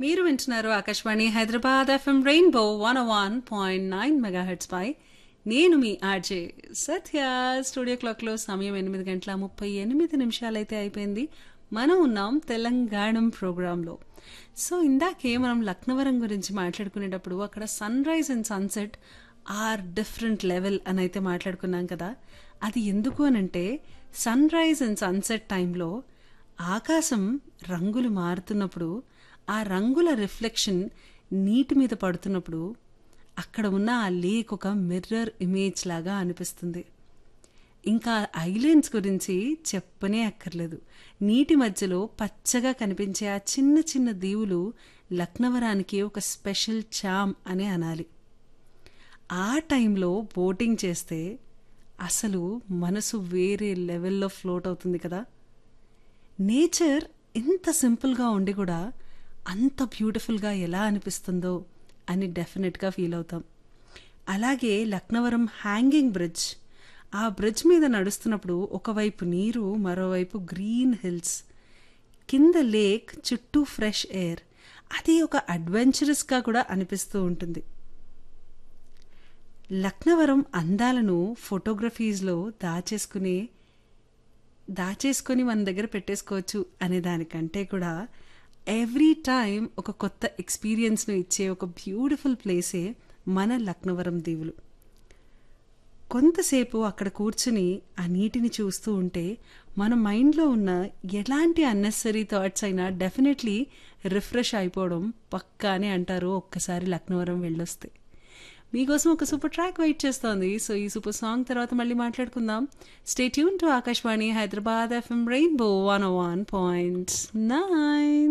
మీరు వింటున్నారు Akashvani Hyderabad FM rainbow one one point nine megahertz పై నేను మీ ఆర్జే సత్య స్టూడియో క్లాక్లో సమయం ఎనిమిది గంటల ముప్పై ఎనిమిది నిమిషాలైతే అయిపోయింది మనం ఉన్నాం తెలంగాణ ప్రోగ్రాంలో సో ఇందాకే మనం లక్నవరం గురించి మాట్లాడుకునేటప్పుడు అక్కడ sunrise and sunset are different level అని అయితే మాట్లాడుకున్నాం కదా అది ఎందుకు అనంటే సన్ రైజ్ అండ్ సన్సెట్ టైంలో ఆకాశం రంగులు మారుతున్నప్పుడు ఆ రంగుల రిఫ్లెక్షన్ నీటి మీద పడుతున్నప్పుడు అక్కడ ఉన్న ఆ లేక్ ఒక మిర్రర్ ఇమేజ్ లాగా అనిపిస్తుంది ఇంకా ఐలాండ్స్ గురించి చెప్పనే అక్కర్లేదు నీటి మధ్యలో పచ్చగా కనిపించే ఆ చిన్న చిన్న దీవులు లక్నవరానికి ఒక స్పెషల్ చామ్ అని అనాలి ఆ టైంలో బోటింగ్ చేస్తే అసలు మనసు వేరే లెవెల్లో ఫ్లోట్ అవుతుంది కదా నేచర్ ఇంత సింపుల్గా ఉండి కూడా అంత బ్యూటిఫుల్గా ఎలా అనిపిస్తుందో అని డెఫినెట్గా ఫీల్ అవుతాం అలాగే లక్నవరం హ్యాంగింగ్ బ్రిడ్జ్ ఆ బ్రిడ్జ్ మీద నడుస్తున్నప్పుడు ఒకవైపు నీరు మరోవైపు గ్రీన్ హిల్స్ కింద లేక్ చుట్టూ ఫ్రెష్ ఎయిర్ అది ఒక అడ్వెంచరస్గా కూడా అనిపిస్తూ ఉంటుంది లక్నవరం అందాలను ఫోటోగ్రఫీస్లో దాచేసుకునే దాచేసుకొని మన దగ్గర పెట్టేసుకోవచ్చు అనే దానికంటే కూడా ఎవ్రీ టైం ఒక కొత్త ఎక్స్పీరియన్స్ను ఇచ్చే ఒక బ్యూటిఫుల్ ప్లేసే మన లక్నవరం దీవులు కొంతసేపు అక్కడ కూర్చుని ఆ నీటిని చూస్తూ ఉంటే మన మైండ్లో ఉన్న ఎలాంటి అన్నెసరీ థాట్స్ అయినా డెఫినెట్లీ రిఫ్రెష్ అయిపోవడం పక్కా అని అంటారు ఒక్కసారి లక్నవరం వెళ్ళొస్తే మీకోసం ఒక సూపర్ ట్రాక్ వెయిట్ చేస్తోంది సో ఈ సూపర్ సాంగ్ తర్వాత మళ్ళీ మాట్లాడుకుందాం stay tuned to Akashvani Hyderabad FM rainbow one one point nine